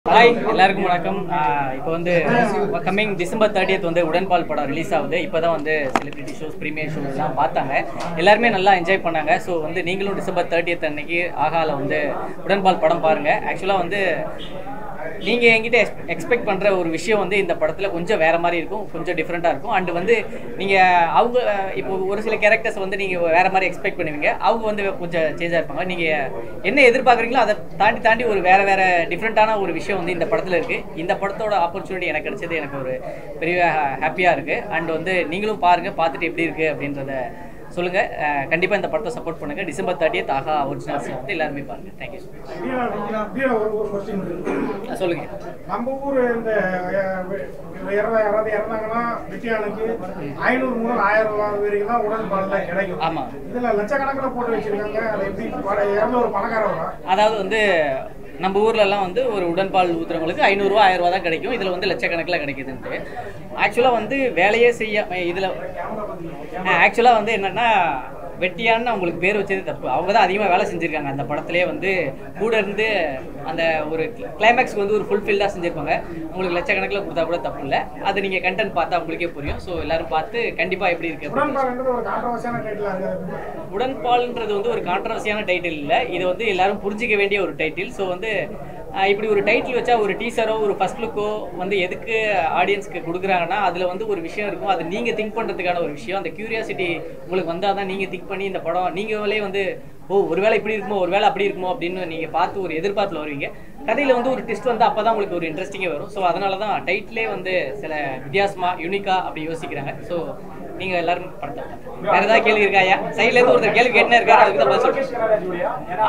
Hi எல்லாருக்கும் வணக்கம் இப்போ வந்து கம்மிங் டிசம்பர் தேர்ட்டியத் வந்து உடன்பால் படம் ரிலீஸ் ஆகுது இப்போ தான் வந்து செலிபிரிட்டி ஷோஸ் ப்ரீமியர் ஷோஸ்லாம் பார்த்தாங்க எல்லாருமே நல்லா என்ஜாய் பண்ணாங்க ஸோ வந்து நீங்களும் டிசம்பர் தேர்ட்டியத் அன்னைக்கு ஆகால வந்து உடன்பால் படம் பாருங்கள் ஆக்சுவலாக வந்து நீங்கள் என்கிட்ட எக்ஸ்பெக்ட் பண்ணுற ஒரு விஷயம் வந்து இந்த படத்தில் கொஞ்சம் வேறு மாதிரி இருக்கும் கொஞ்சம் டிஃப்ரெண்ட்டாக இருக்கும் அண்ட் வந்து நீங்கள் அவங்க இப்போ ஒரு சில கேரக்டர்ஸ் வந்து நீங்கள் வேறு மாதிரி எக்ஸ்பெக்ட் பண்ணுவீங்க அவங்க வந்து கொஞ்சம் சேஞ்சாக இருப்பாங்க நீங்கள் என்ன எதிர்பார்க்குறீங்களோ அதை தாண்டி தாண்டி ஒரு வேறு வேறு டிஃப்ரெண்ட்டான ஒரு விஷயம் வந்து இந்த படத்தில் இருக்குது இந்த படத்தோட ஆப்பர்ச்சுனிட்டி எனக்கு கிடைச்சது எனக்கு ஒரு பெரிய ஹாப்பியாக இருக்குது அண்ட் வந்து நீங்களும் பாருங்கள் பார்த்துட்டு எப்படி இருக்குது அப்படின்றத சொல்லுங்கள் கண்டிப்பாக இந்த படத்தை சப்போர்ட் பண்ணுங்கள் டிசம்பர் தேர்ட்டியத் ஆகா ஒரிஜினல்ஸ் வந்து எல்லாருமே பாருங்கள் தேங்க்யூ வீரா, வீரா, ஒரு ஒரு கொஸ்டின் இருக்கு சொல்லுங்கள் நம்ம ஊர் இந்த அஹ், வெ- இறந்த யாராவது இறந்தாங்கன்னா வெட்டியானுக்கு ஐநூறு முதல் ஆயிரம் ரூபாய் வரைக்கும் தான் உடல் பால்ல கிடைக்கும் ஆமா. இதுல லட்சக்கணக்கில் போட்டு வச்சிருக்காங்க அதை எப்படி பட- இறந்த ஒரு பணக்காரவங்க அதாவது வந்து நம்ம ஊர்ல எல்லாம் வந்து ஒரு உடன்பால் ஊத்துறவங்களுக்கு ஐநூறுரூவா ஆயிரம் ரூபா தான் கிடைக்கும் இதில் வந்து லட்சக்கணக்கில் கிடைக்குதுன்ட்டு ஆக்சுவலாக வந்து வேலையே செய்ய இதில் ஆக்சுவலாக வந்து என்னன்னா வெட்டியான்னு அவங்களுக்கு பேர் வச்சது தப்பு அவங்க தான் அதிகமாக வேலை செஞ்சுருக்காங்க அந்த படத்துலேயே வந்து கூட இருந்து அந்த ஒரு கிளைமேக்ஸ்க்கு வந்து ஒரு ஃபுல்ஃபில்லாக செஞ்சுருப்பாங்க உங்களுக்கு லட்சக்கணக்கில் கொடுத்தா கூட தப்பு இல்லை அது நீங்கள் கண்டென்ட் பார்த்தா உங்களுக்கே புரியும் ஸோ எல்லாரும் பார்த்து கண்டிப்பாக எப்படி இருக்கு அப்படின்னு உடன்பால்ன்றது ஒரு கான்ட்ரவர்சியான டைட்டில் இருக்கு உடன்பால்ன்றது வந்து ஒரு கான்ட்ரவர்சியான டைட்டில் இல்லை இது வந்து எல்லாரும் புரிஞ்சிக்க வேண்டிய ஒரு டைட்டில் ஸோ வந்து ஆஹ், இப்படி ஒரு டைட்டில் வச்சா ஒரு டீசரோ ஒரு ஃபர்ஸ்ட் லுக்கோ வந்து எதுக்கு ஆடியன்ஸ்க்கு கொடுக்குறாங்கன்னா அதில் வந்து ஒரு விஷயம் இருக்கும் அது நீங்கள் திங்க் பண்ணுறதுக்கான ஒரு விஷயம் அந்த கியூரியாசிட்டி உங்களுக்கு வந்தால் தான் நீங்கள் திங்க் பண்ணி இந்த படம் நீங்களே வந்து ஓ ஒருவேளை இப்படி இருக்குமோ ஒருவேளை அப்படி இருக்குமோ அப்படின்னு நீங்கள் பார்த்து ஒரு எதிர்பார்ப்பில் வருவீங்க கதையில் வந்து ஒரு ட்விஸ்ட் வந்து அப்போ தான் உங்களுக்கு ஒரு இன்ட்ரெஸ்டிங்கே வரும் ஸோ அதனால தான் டைட்டிலே வந்து சில வித்தியாசமாக யூனிக்காக அப்படி யோசிக்கிறாங்க ஸோ நீங்கள் எல்லாரும் படத்தை பாருங்க. வேற ஏதாவது கேள்வி இருக்கா ஐயா சைட்ல இருந்து ஒருத்தர் கேள்வி கேட்டுனே இருக்காரு அதுக்கு தான் பதில் சொல்றேன்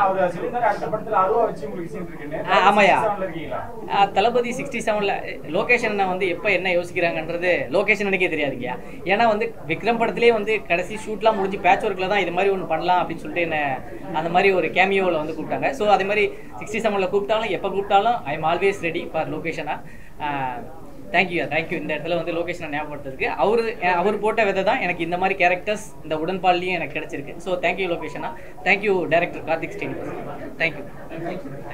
ஆ, ஆமாய்யா. ஆ, தளபதி சிக்ஸ்டி செவனில் லொகேஷன் வந்து எப்போ என்ன யோசிக்கிறாங்கன்றது லொகேஷன் எனக்கே தெரியாதுங்கய்யா ஏன்னா வந்து விக்ரம் படத்திலே வந்து கடைசி ஷூட்லாம் முடிஞ்சு பேட்ச் ஒர்க்கில் தான் இது மாதிரி ஒன்று பண்ணலாம் அப்படின்னு சொல்லிட்டு என்ன அந்த மாதிரி ஒரு கேமியோவில் வந்து கூப்பிட்டாங்க ஸோ அதே மாதிரி சிக்ஸ்டி செவனில் கூப்பிட்டாலும் எப்போ கூப்பிட்டாலும் I am always ready for லொகேஷனாக தேங்க்யூ தேங்க்யூ இந்த இடத்துல வந்து லொகேஷனை ஞாபகப்படுத்துறதுக்கு அவர் அவர் போட்ட விதை தான் எனக்கு இந்த மாதிரி கேரக்டர்ஸ் இந்த உடன்பால்லையும் எனக்கு கிடைச்சிருக்கு ஸோ தேங்க்யூ லொகேஷனா thank you director Karthik Srinivas thank you